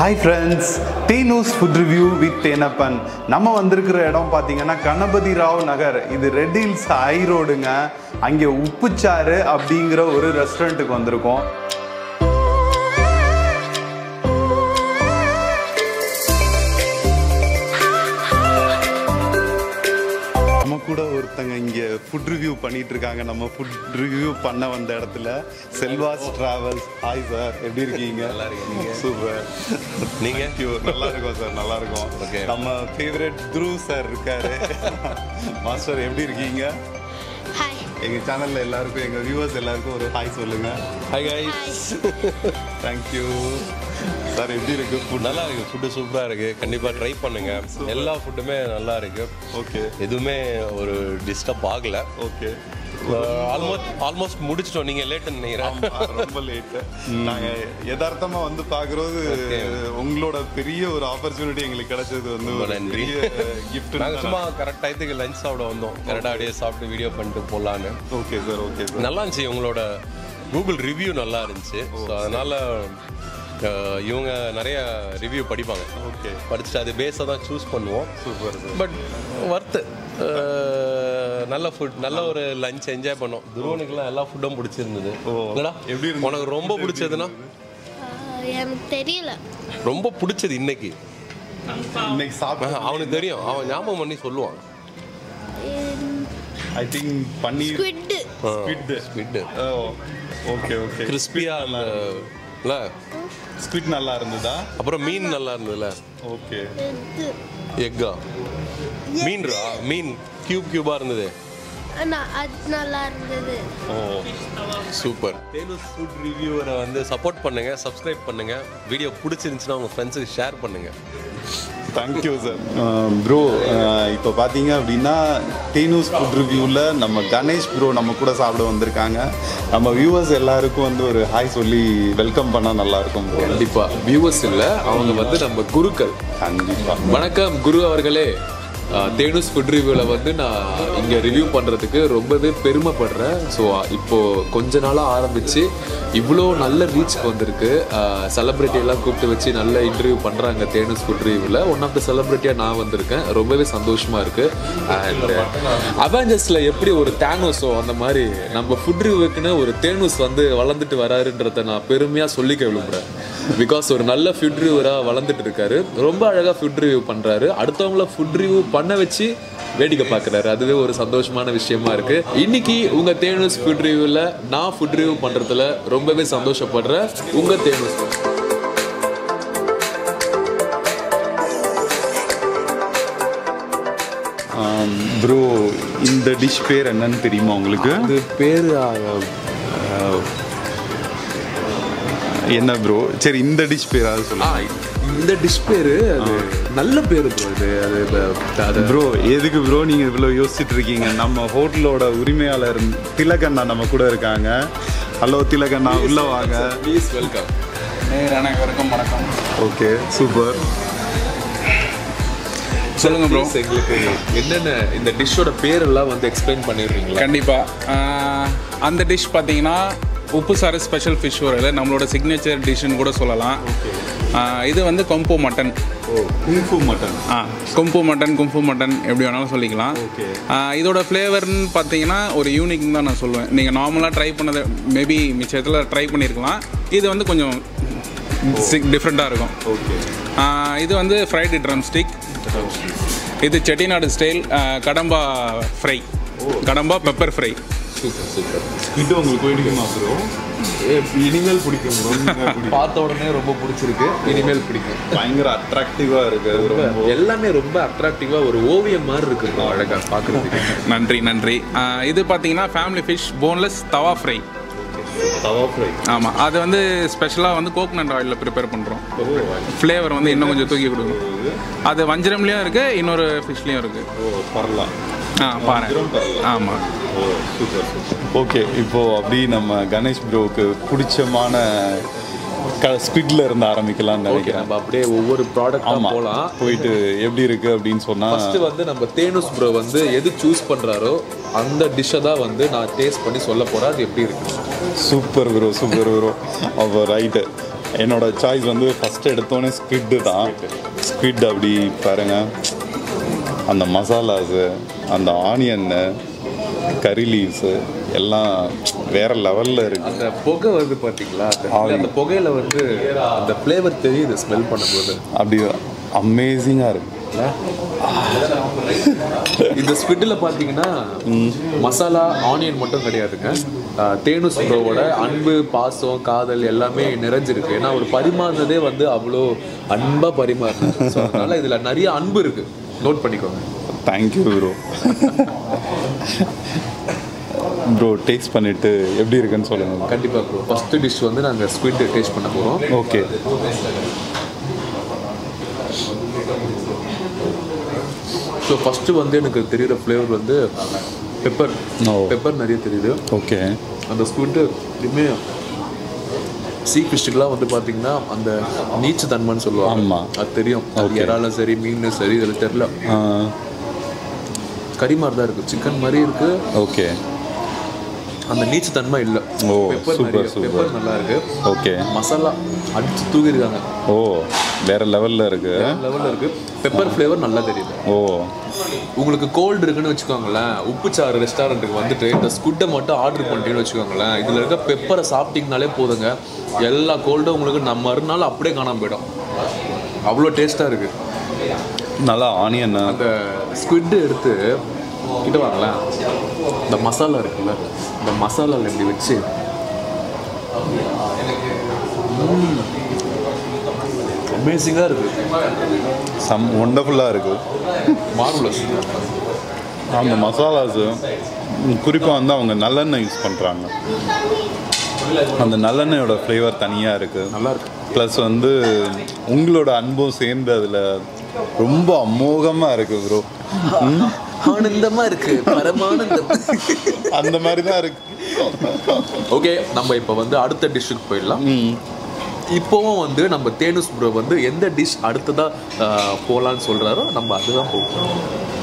Hi friends T news food review with Thenappan நம்ம வந்திருக்கிற இடம் பார்த்தீங்கன்னா கணபதி ராவ் நகர் இது ரெட் ஹில்ஸ் ஹை ரோடுங்க அங்கே உப்புச்சாறு அப்படிங்கிற ஒரு ரெஸ்டாரண்ட்டுக்கு வந்திருக்கோம் நம்ம கூட ஒருத்தங்க இங்க ஃபுட் ரிவ்யூ பண்ணிட்டு இருக்காங்க நம்ம ஃபுட் ரிவ்யூ பண்ண வந்த இடத்துல செல்வாஸ் டிராவல்ஸ் ஹாய் சார் எப்படி இருக்கீங்க நல்லா இருக்கீங்க. சூப்பர் நீங்க? Thank you. நல்லா இருக்கோம் சார் நல்லா இருக்கோம் Okay. நம்ம ஃபேவரட் த்ரூ சார் இருக்காரு மாஸ்டர் எப்படி இருக்கீங்க ஹாய் எங்க சேனல்ல எல்லாருக்கும் எங்க வியூவர்ஸ் எல்லாருக்கும் ஒரு ஹாய் சொல்லுங்க ஹாய் கைஸ் தேங்க்யூ சார் எப்படி இருக்கு ஃபுட் நல்லா இருக்கு ஃபுட்டு சூப்பரா இருக்கு கண்டிப்பா ட்ரை பண்ணுங்க எல்லா ஃபுட்டுமே நல்லா இருக்கு ஓகே எதுவுமே ஒரு டிஸ்டர்ப் ஆகல ஓகே ஆல்மோஸ்ட் ஆல்மோஸ்ட் முடிச்சிட்டோம் நீங்க லேட்னு நினைக்கிறேன் ஆமா, ரொம்ப லேட் நாங்க யதார்த்தமா வந்து பாக்குறது உங்களோட பெரிய ஒரு ஆப்பர்ச்சுனிட்டி எங்களுக்கு கிடைச்சது வந்து ரொம்ப ஒரு நன்றி. பெரிய கிஃப்ட் நாங்க சும்மா கரெக்ட் டயத்துக்கு லஞ்ச் சாப்பிட வந்தோம் கரெக்டாக அப்படியே சாப்பிட்டு வீடியோ பண்ணிட்டு போகலான்னு ஓகே சார் ஓகே சார் நல்லா இருந்துச்சு உங்களோட கூகுள் ரிவ்யூ நல்லா இருந்துச்சு ஸோ அதனால அஹ், இவங்க நிறைய ரிவ்யூ படிப்பாங்க ஓகே படிச்சுட்டு அது பேஸாக தான் சூஸ் பண்ணுவோம் சூப்பர் சார் பட் ஒர்த்து நல்ல ஃபுட் நல்ல ஒரு லஞ்ச் என்ஜாய் பண்ணோம் துருவனுக்குலாம் எல்லா ஃபுட்டும் பிடிச்சிருந்தது இல்லடா எப்படி இருந்தது? உனக்கு ரொம்ப பிடிச்சதுன்னா எனக்கு தெரியல ரொம்ப பிடிச்சது இன்னைக்கு இன்னைக்கு சாப்பிட்டு அவனுக்கு தெரியும் அவன் ஞாபகம் பண்ணி சொல்லுவான் I think paneer squid squid squid okay okay கிறிஸ்பியா இல்ல ஸ்குவிட் நல்லா இருந்ததா அப்புறம் மீன் நல்லா இருந்ததுல ஓகே இது எக்கா மீன்ரா மீன் கியூப் கியூபா இருந்தது நான் அது நல்லா இருந்தது ஓ சூப்பர் தேனூஸ் ஃபுட் ரிவ்யூவரை வந்து சப்போர்ட் பண்ணுங்க சப்ஸ்கிரைப் பண்ணுங்க வீடியோ பிடிச்சிருந்துச்சுன்னா உங்க ஃப்ரெண்ட்ஸுக்கு ஷேர் பண்ணுங்க தேங்க்யூ சார் ப்ரோ இப்போ பார்த்தீங்க அப்படின்னா டீனூஸ் ஃபுட் ரிவ்யூவில் நம்ம கணேஷ் ப்ரோ நம்ம கூட சாப்பிட வந்திருக்காங்க நம்ம வியூவர்ஸ் எல்லாருக்கும் வந்து ஒரு ஹாய் சொல்லி வெல்கம் பண்ணால் நல்லா இருக்கும் ப்ரோ கண்டிப்பா வியூவர்ஸ் இல்ல அவங்க வந்து நம்ம குருக்கள் கண்டிப்பாக வணக்கம் குரு அவர்களே அஹ், தேனூஸ் ஃபுட் ரிவ்யூவில் வந்து நான் இங்கே ரிவ்யூ பண்ணுறதுக்கு ரொம்பவே பெருமைப்படுறேன் ஸோ இப்போ கொஞ்ச நாளாக ஆரம்பித்து இவ்வளோ நல்ல ரீச்க்கு வந்திருக்கு செலிப்ரிட்டி எல்லாம் கூப்பிட்டு வச்சு நல்ல இன்டர்வியூ பண்ணுறாங்க தேனூஸ் ஃபுட் ரிவ்யூவில் ஒன் ஆஃப் த செலிப்ரிட்டியாக நான் வந்திருக்கேன் ரொம்பவே சந்தோஷமாக இருக்குது அண்ட் அவெஞ்சர்ஸில் எப்படி ஒரு தேனோஸோ அந்த மாதிரி நம்ம ஃபுட் ரிவ்யூக்குன்னு ஒரு தேனூஸ் வந்து வளர்ந்துட்டு வராருன்றத நான் பெருமையாக சொல்லிக்க விரும்புகிறேன் பிகாஸ் ஒரு நல்ல ஃபுட் ரிவ்யூவராக வளர்ந்துட்டு இருக்காரு ரொம்ப அழகாக ஃபுட் ரிவ்யூ பண்ணுறாரு அடுத்தவங்கள ஃபுட் ரிவ்யூ பண்ண வச்சு வேடிக்கை பார்க்குறாரு அதுவே ஒரு சந்தோஷமான விஷயமா இருக்கு இன்னைக்கு உங்க தேனூஸ் ஃபுட் ரிவ்யூவில் நான் ஃபுட் ரிவ்யூ பண்றதுல ரொம்பவே சந்தோஷப்படுறேன் உங்க தேனூஸ் ப்ரோ இந்த டிஷ் பேர் என்னன்னு தெரியுமா உங்களுக்கு அது பேர் என்ன ப்ரோ சரி இந்த டிஷ் பேராவது சொல்லுங்க இந்த டிஷ் பேரு அது நல்ல பேரு ப்ரோ இது அது இப்ப- அது ப்ரோ எதுக்கு ப்ரோ நீங்க இவ்வளவு யோசிச்சுட்டு இருக்கீங்க நம்ம ஹோட்டலோட உரிமையாளர் திலகண்ணா நம்ம கூட இருக்காங்க ஹலோ திலகண்ணா உள்ள வாங்க ப்ளீஸ் வெல்கம் நேர் அனைவருக்கும் வணக்கம் ஓகே சூப்பர் சொல்லுங்க ப்ரோ எங்களுக்கு என்னென்ன இந்த டிஷ்ஷோட பேரெல்லாம் வந்து எக்ஸ்பிளைன் பண்ணிடுறீங்களா கண்டிப்பா ஆஹ், அந்த டிஷ் பார்த்தீங்கன்னா உப்பு சாறு ஸ்பெஷல் ஃபிஷ் வரையில் நம்மளோட சிக்னேச்சர் டிஷ்ஷுன்னு கூட சொல்லலாம் ஆஹ், இது வந்து கொம்பு மட்டன் குங்ஃபு மட்டன் ஆ கும்பு மட்டன் கும்பு மட்டன் எப்படி வேணாலும் சொல்லிக்கலாம் Okay. ஆஹ், இதோட ஃப்ளேவர்னு பார்த்தீங்கன்னா ஒரு யூனிக்னு தான் நான் சொல்லுவேன் நீங்கள் நார்மலாக ட்ரை பண்ணதை மேபி மிச்சத்தில் ட்ரை பண்ணியிருக்கலாம் இது வந்து கொஞ்சம் டிஃப்ரெண்ட்டாக இருக்கும் ஓகே ஆஹ், இது வந்து ஃப்ரைடு ட்ரம் ஸ்டிக் இது செட்டிநாடு ஸ்டைல் கடம்பா ஃப்ரை கடம்பா பெப்பர் ஃப்ரை சூப்பர் சூப்பர் இது உங்களுக்கு பிடிக்குமா ப்ரோ இனிமேல் பிடிக்கும் bro. பார்த்த உடனே ரொம்ப பிடிச்சிருக்கு இனிமேல் பிடிக்கும் பயங்கர அட்ராக்டிவா இருக்கு அது ரொம்ப எல்லாமே ரொம்ப அட்ராக்டிவா ஒரு ஓவியம் மாதிரி இருக்கு bro, அழகா பாக்குறதுக்கு நன்றி நன்றி ஆஹ், இது பார்த்தீங்கன்னா family fish boneless tawa fry tawa fry ஆமாம் அது வந்து ஸ்பெஷலாக வந்து கோகனட் ஆயிலில் ப்ரிப்பேர் பண்ணுறோம் ஃப்ளேவர் வந்து இன்னும் கொஞ்சம் தூக்கி கொடுக்கும் அது வஞ்சரம்லேயும் இருக்குது இன்னொரு ஃபிஷ்லேயும் இருக்குது ஓ பரலாம் ஆ பாரு ஆமாம் ஓ சூப்பர் ஓகே இப்போ அப்படி நம்ம கணேஷ் ப்ரோவுக்கு பிடிச்சமான க ஸ்குவிட்ல இருந்து ஆரம்பிக்கலாம்னு ஓகே நினைக்கிறேன் நம்ம அப்படியே ஒவ்வொரு ப்ராடக்ட் ஆமா போலாம் போயிட்டு எப்படி இருக்கு அப்படின்னு சொன்னா ஃபர்ஸ்ட் வந்து நம்ம தேனூஸ் ப்ரோ வந்து எது சூஸ் பண்றாரோ அந்த டிஷ்ஷை தான் வந்து நான் டேஸ்ட் பண்ணி சொல்ல போறேன் அது எப்படி இருக்கு சூப்பர் ப்ரோ சூப்பர் ப்ரோ அப்போ ரைட்டு என்னோட சாய்ஸ் வந்து ஃபஸ்ட் எடுத்தோன்னே ஸ்குவிட்டு தான் ஸ்குவிட் அப்படி பாருங்க அந்த மசாலாஸு அந்த ஆனியன்னு கறி லீவ்ஸு எல்லாம் வேற லெவலில் இருக்கு அந்த புகை வருது பார்த்தீங்களா அந்த- ஆவி. அந்த புகையில வந்து அந்த ஃப்ளேவர் தெரியுது ஸ்மெல் பண்ணும்போது அப்படி அமேசிங்காக இருக்கு இந்த ஸ்பிட்டில் பார்த்தீங்கன்னா மசாலா ஆனியன் மட்டும் கிடையாதுங்க ஆஹ் தேனு சுப்ரோவோட அன்பு பாசம் காதல் எல்லாமே நிறைஞ்சிருக்கு ஏன்னா அவர் பரிமாறினதே வந்து அவ்வளோ அன்பாக பரிமாறினார் ஸோ அதனால இதில் நிறைய அன்பு இருக்கு நோட் பண்ணிக்கோங்க தேங்க்யூ ப்ரோ ப்ரோ டேஸ்ட் பண்ணிட்டு எப்படி இருக்குன்னு சொல்லுங்க கண்டிப்பாக ப்ரோ ஃபஸ்ட்டு டிஷ் வந்து நாங்கள் ஸ்குவிட் டேஸ்ட் பண்ண போகிறோம் ஓகே ஸோ ஃபஸ்ட்டு வந்து எனக்கு தெரியுற ஃப்ளேவர் வந்து பெப்பர் ஓ. பெப்பர் நிறைய தெரியுது ஓகே அந்த ஸ்குவிட்டு எப்படியுமே சீ ஃபிஷ்டுக்கெலாம் வந்து பார்த்தீங்கன்னா அந்த நீச்சு தன்மைன்னு சொல்லுவாங்க ஆமா. அது தெரியும் அது இறால சரி மீன் சரி இதில் தெரில கறி மாதிரி தான் இருக்குது சிக்கன் மாதிரி இருக்குது ஓகே அந்த நீச்சு தன்மை இல்லை ஓ, பெப்பர் super, நிறைய super. பெப்பர் நல்லா இருக்கு ஓகே மசாலா அடிச்சு தூக்கியிருக்காங்க ஓ வேற லெவலில் இருக்கு லெவலில் இருக்கு பெப்பர் ஃப்ளேவர் நல்லா தெரியுது ஓ உங்களுக்கு கோல்டு இருக்குன்னு வச்சுக்கோங்களேன் உப்புச்சாறு ரெஸ்டாரண்ட்டுக்கு வந்துட்டு இந்த ஸ்குட்டை மட்டும் ஆர்டர் பண்ணிட்டீங்கன்னு வச்சுக்கோங்களேன் இதில் இருக்க பெப்பரை சாப்பிட்டீங்கனாலே போதுங்க எல்லா கோல்டும் உங்களுக்கு நம்ம மறுநாள் அப்படியே காணாம போயிடும் அவ்வளோ டேஸ்ட்டாக இருக்குது நல்லா ஆனியன் அந்த ஸ்குவிட்டு எடுத்து கிட்ட வாங்களேன் இந்த மசாலா இருக்குல்ல இந்த மசாலாவில் இப்படி வச்சு அமேசிங்காக இருக்குது சம் ஒண்டர்ஃபுல்லாக இருக்கு மார்வலஸ் அந்த மசாலாஸு குறிப்பாக வந்து அவங்க நல்லெண்ணெய் யூஸ் பண்ணுறாங்க அந்த நல்லெண்ணெயோட ஃப்ளேவர் தனியாக இருக்குது நல்லா இருக்கு ப்ளஸ் வந்து உங்களோட அன்பும் சேர்ந்து அதில் ரொம்ப அமோகமாக இருக்குது ப்ரோ ஆனந்தமாக இருக்கு பரமானந்தம் அந்த மாதிரி தான் இருக்கு ஓகே நம்ம இப்போ வந்து அடுத்த டிஷ்ஷுக்கு போயிடலாம் இப்போவும் வந்து நம்ம தேனுஸ் ப்ரோ வந்து எந்த டிஷ் அடுத்ததா ஆஹ், போலான்னு சொல்றாரோ நம்ம அதுதான் போவோம்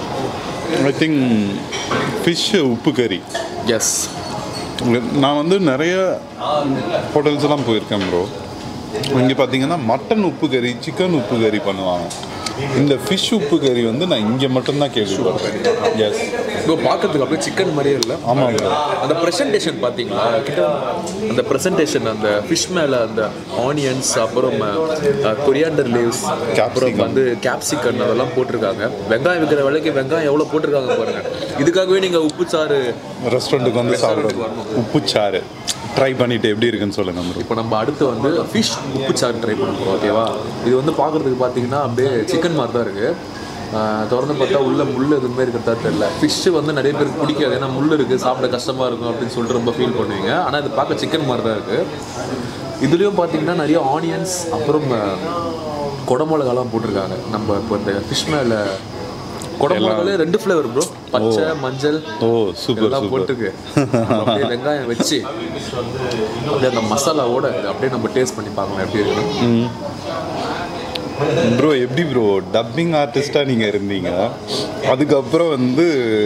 ஐ திங்க் ஃபிஷ் உப்பு கறி எஸ் நான் வந்து நிறைய ஹோட்டல்ஸ் எல்லாம் போயிருக்கேன் ப்ரோ இங்கே பார்த்தீங்கன்னா மட்டன் உப்பு கறி சிக்கன் உப்பு கறி பண்ணுவாங்க இந்த ஃபிஷ் உப்பு கறி வந்து நான் இங்கே மட்டும்தான் கேள்விப்பட்டேன் எஸ் இப்போ பார்க்கறதுக்கு அப்படியே சிக்கன் மாதிரியே இல்லை ஆமாம் ப்ரோ அந்த ப்ரெசன்டேஷன் பார்த்தீங்களா கிட்ட அந்த ப்ரெசன்டேஷன் அந்த ஃபிஷ் மேலே அந்த ஆனியன்ஸ் அப்புறம் கொரியாண்டர் லீவ்ஸ் அப்புறம் Capsicum. வந்து கேப்சிகன் அதெல்லாம் போட்டிருக்காங்க வெங்காயம் விற்கிற விலைக்கு வெங்காயம் எவ்வளோ போட்டிருக்காங்க பாருங்க இதுக்காகவே நீங்கள் உப்புச்சாறு ரெஸ்டாரண்ட்டுக்கு வந்து Restaurant-க்கு சாப்பிடுறது வரணும். உப்புச்சாறு ட்ரை பண்ணிட்டு எப்படி இருக்குன்னு சொல்லுங்க ப்ரோ இப்போ நம்ம அடுத்து வந்து ஃபிஷ் உப்புச்சாறு ட்ரை பண்ண போகிறோம் ஓகேவா இது வந்து பார்க்குறதுக்கு பார்த்தீங்கன்னா அப்படியே சிக்கன் மாதிரி தான் இருக்குது திறந்து பார்த்தா உள்ள முள் எதுவுமே இருக்கிறதா தெரியல ஃபிஷ்ஷு வந்து நிறைய பேருக்கு பிடிக்காது ஏன்னா முள் இருக்குது சாப்பிட கஷ்டமாக இருக்கும் அப்படின்னு சொல்லிட்டு ரொம்ப ஃபீல் பண்ணுவீங்க ஆனால் இது பார்க்க சிக்கன் மாதிரி தான் இருக்குது இதுலேயும் பார்த்தீங்கன்னா நிறைய ஆனியன்ஸ் அப்புறம் அஹ், குடமிளகாலாம் போட்டிருக்காங்க நம்ம இப்போ இந்த ஃபிஷ் மேலே குடமிளகாலே ரெண்டு ஃப்ளேவர் ப்ரோ பச்சை மஞ்சள் ஓ சூப்பர் எல்லாம் சூப்பர் போட்டுருக்கு அப்படியே வெங்காயம் வச்சு அப்படியே அந்த மசாலாவோட இதை அப்படியே நம்ம டேஸ்ட் பண்ணி பார்க்கலாம் எப்படி இருக்குன்னு ப்ரோ எப்படி ப்ரோ டப்பிங் ஆர்டிஸ்டாக நீங்கள் இருந்தீங்க அதுக்கப்புறம் வந்து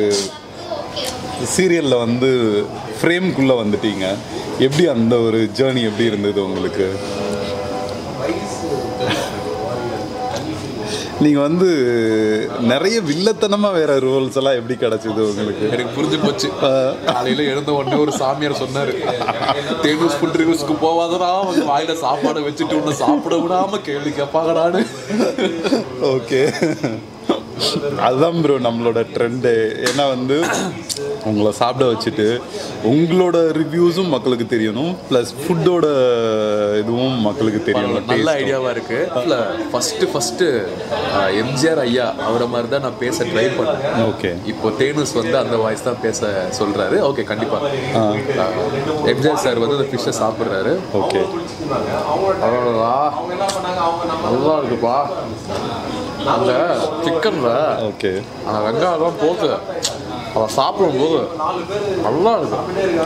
சீரியலில் வந்து ஃப்ரேம்குள்ளே வந்துட்டீங்க எப்படி அந்த ஒரு ஜேர்னி எப்படி இருந்தது உங்களுக்கு நீங்கள் வந்து நிறைய வில்லத்தனமாக வேற ரோல்ஸ் எல்லாம் எப்படி கிடச்சிது உங்களுக்கு எனக்கு புரிஞ்சு போச்சு காலையில எழுந்த உடனே ஒரு சாமியார் சொன்னாரு தேனூஸ் ஃபுட் ரிவ்யூஸ்க்கு போவாதடா வந்து வாயில சாப்பாடு வச்சுட்டு உன்னை சாப்பிட விடாம கேள்வி கேட்பாங்கடான்னு ஓகே அதுதான் ப்ரோ நம்மளோட ட்ரெண்டு ஏன்னா வந்து உங்களை சாப்பிட வச்சுட்டு உங்களோட ரிவ்யூஸும் மக்களுக்கு தெரியணும் ப்ளஸ் ஃபுட்டோட இதுவும் மக்களுக்கு தெரியணும் நல்ல taste-உம். ஐடியாவா இருக்கு இல்ல ஃபர்ஸ்ட் ஃபர்ஸ்ட் எம்ஜிஆர் ஐயா அவரை மாதிரி தான் நான் பேச ட்ரை பண்ணேன் ஓகே இப்போ தேனூஸ் வந்து அந்த வாய்ஸ் தான் பேச சொல்றாரு ஓகே கண்டிப்பா எம்ஜிஆர் சார் வந்து அந்த ஃபிஷ்ஷை சாப்பிட்றாரு ஓகே அவ்வளோடா நல்லா இருக்குப்பா அந்த சிக்கன்ல ஓகே அந்த வெங்காயம் போட்டு அதை சாப்பிடும்போது நல்லா இருக்கு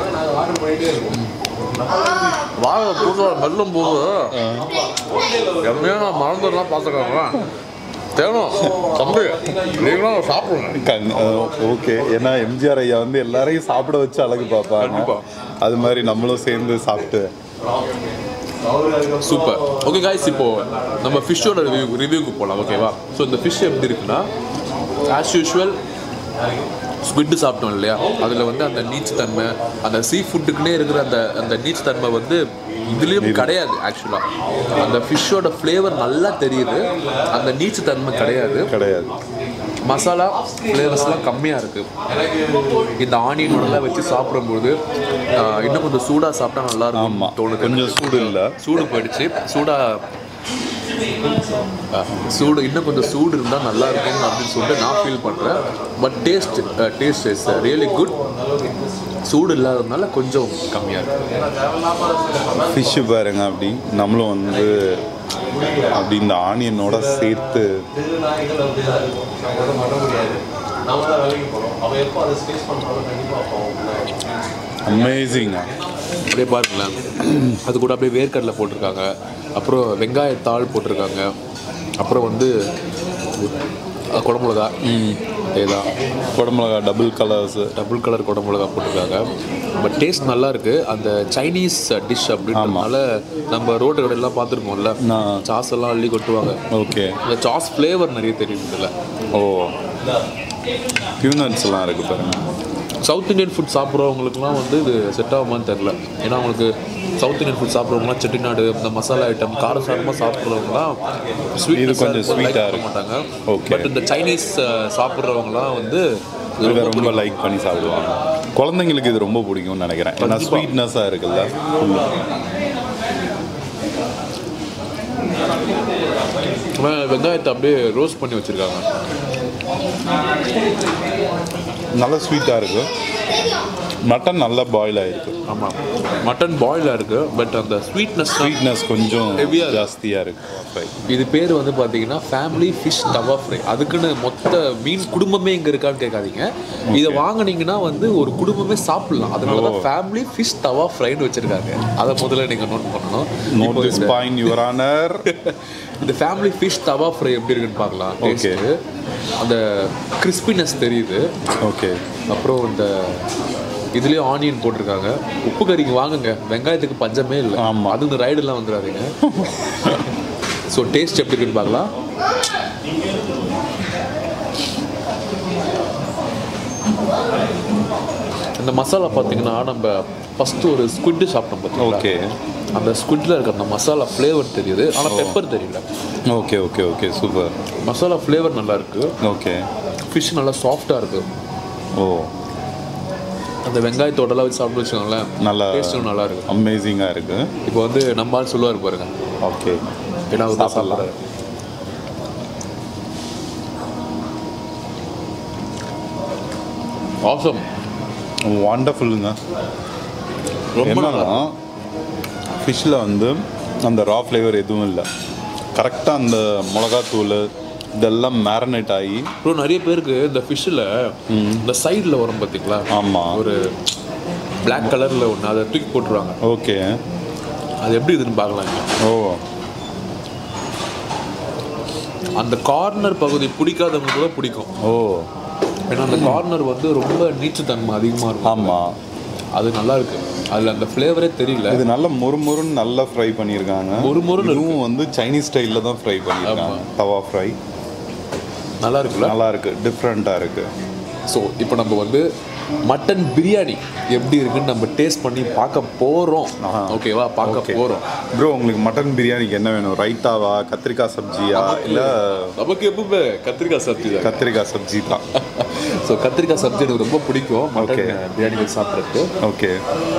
வாழை போட்டு மெல்லும் போது எம்மையா நான் மறந்துடலாம் பார்த்துக்கோங்க தேனும் தம்பி நீங்களும் அதை சாப்பிடுங்க கண் ஓகே ஏன்னா எம்ஜிஆர் ஐயா வந்து எல்லாரையும் சாப்பிட வச்சு அழகு பார்ப்பாங்க கண்டிப்பா. அது மாதிரி நம்மளும் சேர்ந்து சாப்பிட்டு சூப்பர் ஓகே காய்ஸ் இப்போ நம்ம ஃபிஷ்ஷோட ரிவ்யூ ரிவ்யூக்கு போகலாம் ஓகேவா ஸோ இந்த ஃபிஷ் எப்படி இருக்குன்னா ஆஸ் யூஷுவல் ஸ்குவிட்டு சாப்பிட்டோம் இல்லையா அதில் வந்து அந்த நீச்சு தன்மை அந்த சீ ஃபுட்டுக்குன்னே இருக்கிற அந்த அந்த நீச்சு தன்மை வந்து இதுலேயும் கிடையாது ஆக்சுவலாக அந்த ஃபிஷ்ஷோட ஃப்ளேவர் நல்லா தெரியுது அந்த நீச்சு தன்மை கிடையாது கிடையாது மசாலா ஃப்ளேவர்ஸ்லாம் கம்மியாக இருக்குது இந்த ஆனியனோடலாம் வச்சு சாப்பிடும்போது ஆஹ், இன்னும் கொஞ்சம் சூடாக சாப்பிட்டா நல்லா ஆமா இருக்கும் தோணுது கொஞ்சம் சூடு இல்லை சூடு போயிடுச்சு சூடா ஆ, சூடு இன்னும் கொஞ்சம் சூடு இருந்தால் நல்லா இருக்கும் அப்படின்னு சொல்லிட்டு நான் ஃபீல் பண்ணுறேன் but taste taste is really good சூடு இல்லாததுனால கொஞ்சம் கம்மியாக இருக்கு ஃபிஷ்ஷு பாருங்க அப்படி நம்மளும் வந்து அப்படி இந்த ஆனியனோட சேர்த்து நாம தான் வேலைக்கு போகிறோம் அவன் எப்போ அதை ஸ்பேஸ் பண்ணுறாலும் கண்டிப்பாக அப்போ அவன் அமேசிங்கா அப்படியே பாருங்களேன் அது கூட அப்படியே வேர்க்கடலை போட்டிருக்காங்க அப்புறம் வெங்காயத்தாள் போட்டிருக்காங்க அப்புறம் வந்து அஹ், குடமிளகா இதேதான் குடமிளகா டபுள் கலர்ஸு டபுள் கலர் குடமிளகா போட்டிருக்காங்க பட் டேஸ்ட் நல்லா இருக்கு அந்த சைனீஸ் டிஷ் அப்படின்றதுனால நம்ம ரோட்டு கடையெல்லாம் பார்த்துருக்கோம்ல நான் சாஸ் எல்லாம் அள்ளி கொட்டுவாங்க ஓகே அந்த சாஸ் ஃப்ளேவர் நிறைய தெரியுது இதில் ஓ பியூனட்ஸ்லாம் இருக்கு பாருங்க சவுத் இந்தியன் ஃபுட் சாப்பிட்றவங்களுக்குலாம் வந்து இது செட் ஆகுமான்னு தெரில ஏன்னா அவங்களுக்கு சவுத் இந்தியன் ஃபுட் சாப்பிட்றவங்களாம் செட்டிநாடு இந்த மசாலா ஐட்டம் காரசாரமாக சாப்பிட்றவங்களாம் ஸ்வீட் இது கொஞ்சம் sweet ஆ இருக்கு. மாட்டாங்க Okay. பட் இந்த சைனீஸ் சாப்பிட்றவங்களாம் வந்து இது இதை ரொம்ப ரொம்ப லைக் பண்ணி சாப்பிடுவாங்க குழந்தைங்களுக்கு இது ரொம்ப பிடிக்கும்னு நினைக்கிறேன் ஏன்னா கண்டிப்பா. ஸ்வீட்னஸாக இருக்குல்ல வெ- வெங்காயத்தை அப்படியே ரோஸ்ட் பண்ணி வச்சுருக்காங்க நல்ல ஸ்வீட்டாக இருக்கு மட்டன் நல்லா பாயில் ஆயிருக்கு ஆமாம் மட்டன் பாயிலாக இருக்குது பட் அந்த ஸ்வீட்னஸ் ஸ்வீட்னஸ் கொஞ்சம் Heavy-ஆ இருக்கு. ஜாஸ்தியாக இருக்கு Fry. இது பேர் வந்து பார்த்தீங்கன்னா ஃபேமிலி ஃபிஷ் தவா ஃப்ரை அதுக்குன்னு மொத்த மீன் குடும்பமே இங்கே இருக்கான்னு கேட்காதீங்க இதை வாங்குனீங்கன்னா வந்து ஒரு குடும்பமே சாப்பிடலாம் அதனால தான் ஃபேமிலி ஃபிஷ் தவா ஃப்ரைன்னு வச்சுருக்காங்க அதை முதல்ல நீங்கள் நோட் பண்ணணும் நோட் இப்போ திஸ் இந்த- பாயிண்ட் யுவர் ஆனர் இந்த ஃபேமிலி ஃபிஷ் தவா ஃப்ரை எப்படி இருக்குன்னு பார்க்கலாம் Okay. டேஸ்ட்டு அந்த கிறிஸ்பினஸ் தெரியுது ஓகே அப்புறம் இந்த இதுலேயும் ஆனியன் போட்டிருக்காங்க உப்பு கறிக்கு வாங்குங்க வெங்காயத்துக்கு பஞ்சமே இல்லை ஆமா. அது இந்த ரைடெல்லாம் வந்துடாதீங்க ஸோ டேஸ்ட் எப்படி இருக்குன்னு பார்க்கலாம் இந்த மசாலா பார்த்தீங்கன்னா நம்ம ஃபஸ்ட்டு ஒரு ஸ்குவிட்டு சாப்பிட்டோம் பார்த்தீங்களா ஓகே அந்த ஸ்குவிட்டில் இருக்க அந்த மசாலா ஃப்ளேவர் தெரியுது ஆனால் பெப்பர் தெரியல okay okay okay super masala flavour நல்லா இருக்கு ஓகே ஃபிஷ் நல்லா சாஃப்டாக இருக்கு ஓ அந்த வெங்காயத்தோடலாம் வச்சு சாப்பிட்டு வச்சுக்கோங்களேன் நல்லா டேஸ்ட்டும் நல்லா இருக்கு அமேசிங்காக இருக்கு இப்போ வந்து நம்ம ஆள் சொல்லுவார் பாருங்க ஓகே ஏன்னா அவர் தான் சாப்பிடலாம். சாப்பிட்றாரு ஆசம் வண்டர்ஃபுல்லுங்க ரொம்ப நல்லா என்னன்னா ஃபிஷ்ஷில் வந்து அந்த ரா ஃப்ளேவர் எதுவும் இல்லை கரெக்டாக அந்த மிளகாத்தூள் இதெல்லாம் மேரினேட் ஆகி ப்ரோ நிறைய பேருக்கு இந்த ஃபிஷ்ஷில் இந்த சைடில் வரும் பார்த்தீங்களா ஆமாம் ஒரு Black கலரில் ஒன்று அதை தூக்கி போட்டுருவாங்க ஓகே அது எப்படி இதுன்னு பார்க்கலாம் இங்க. ஓ அந்த கார்னர் பகுதி பிடிக்காதவங்க கூட பிடிக்கும் ஓ ஏன்னா அந்த கார்னர் வந்து ரொம்ப நீச்சுத்தன்மை அதிகமாக இருக்கும் ஆமாம் அது நல்லா இருக்கு அதில் அந்த ஃப்ளேவரே தெரியல இது நல்ல மொறுமொறுன்னு நல்லா ஃப்ரை பண்ணியிருக்காங்க மொறுமொறுன்னு இதுவும் வந்து சைனீஸ் ஸ்டைலில் தான் ஃப்ரை பண்ணியிருக்காங்க தவா ஃப்ரை நல்லா இருக்குல்ல நல்லா இருக்கு டிஃப்ரெண்ட்டாக இருக்கு ஸோ இப்போ நம்ம வந்து மட்டன் பிரியாணி எப்படி இருக்குன்னு நம்ம டேஸ்ட் பண்ணி பார்க்க போகிறோம் ஆஹா. ஓகேவா பார்க்க ஓகே போகிறோம் ப்ரோ உங்களுக்கு மட்டன் பிரியாணிக்கு என்ன வேணும் ரைத்தாவா கத்திரிக்காய் சப்ஜியா இல்லை நமக்கு எப்பவுமே கத்திரிக்காய் சப்ஜி தான் கத்திரிக்காய் சப்ஜி தான் ஸோ கத்திரிக்காய் சப்ஜி எனக்கு ரொம்ப பிடிக்கும் மட்டன் Okay. பிரியாணி வச்சு சாப்பிட்றதுக்கு ஓகே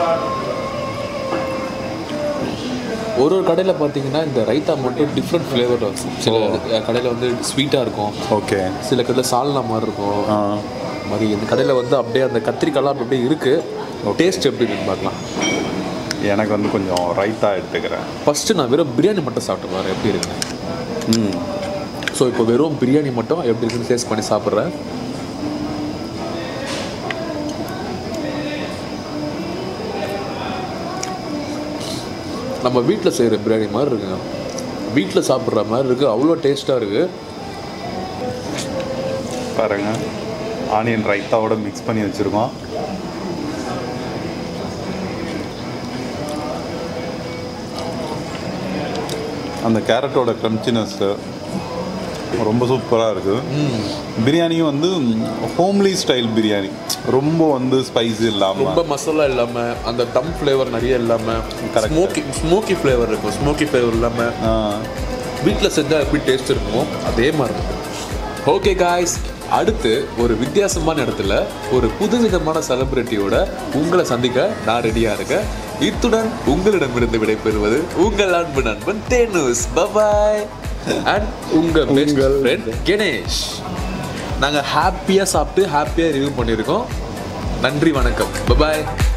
ஒரு ஒரு கடையில் பார்த்தீங்கன்னா இந்த ரைத்தா மட்டும் டிஃப்ரெண்ட் ஃப்ளேவர் சில கடையில் வந்து ஸ்வீட்டாக இருக்கும் ஓகே சில கடையில் சால்னா மாதிரி இருக்கும் ஆ மாதிரி இந்த கடையில் வந்து அப்படியே அந்த கத்திரிக்காய்லாம் அப்படியே இருக்குது டேஸ்ட் எப்படி இருக்குன்னு பார்க்கலாம் எனக்கு வந்து கொஞ்சம் ரைத்தா எடுத்துக்கிறேன் ஃபஸ்ட்டு நான் வெறும் பிரியாணி மட்டும் சாப்பிட்டு பாரு எப்படி இருக்குன்னு ம் ஸோ இப்போ வெறும் பிரியாணி மட்டும் எப்படி இருக்குன்னு டேஸ்ட் பண்ணி சாப்பிட்றேன் நம்ம வீட்டில் செய்கிற பிரியாணி மாதிரி இருக்குங்க வீட்டில் சாப்பிட்ற மாதிரி இருக்குது அவ்வளோ டேஸ்ட்டாக இருக்குது பாருங்க ஆனியன் ரைத்தாவோட மிக்ஸ் பண்ணி வச்சுருக்கோம் அந்த கேரட்டோட க்ரன்ச்சினஸ்ஸு ரொம்ப சூப்பராக இருக்குது பிரியாணியும் வந்து ஹோம்லி ஸ்டைல் பிரியாணி ரொம்ப வந்து ஸ்பைசி இல்லாமல் ரொம்ப மசாலா இல்லாம அந்த டம் ஃப்ளேவர் நிறைய இல்லாம Correct. ஸ்மோக்கி ஸ்மோக்கி ஃப்ளேவர் இருக்கும் ஸ்மோக்கி ஃப்ளேவர் இல்லாம வீட்டில் செஞ்சால் எப்படி டேஸ்ட் இருக்குமோ அதே மாதிரி இருக்கும் ஓகே காய்ஸ் அடுத்து ஒரு வித்தியாசமான இடத்துல ஒரு புதுவிதமான செலிபிரிட்டியோட உங்களை சந்திக்க நான் ரெடியாக இருக்கேன் இத்துடன் உங்களிடமிருந்து விடைபெறுவது உங்கள் அன்பு நண்பன் தேனூஸ் பபாய் அண்ட் உங்கள் உங்கள் ஃப்ரெண்ட் கணேஷ் நாங்கள் ஹாப்பியாக சாப்பிட்டு ஹாப்பியாக ரிவ்யூ பண்ணியிருக்கோம் நன்றி வணக்கம் பபாய்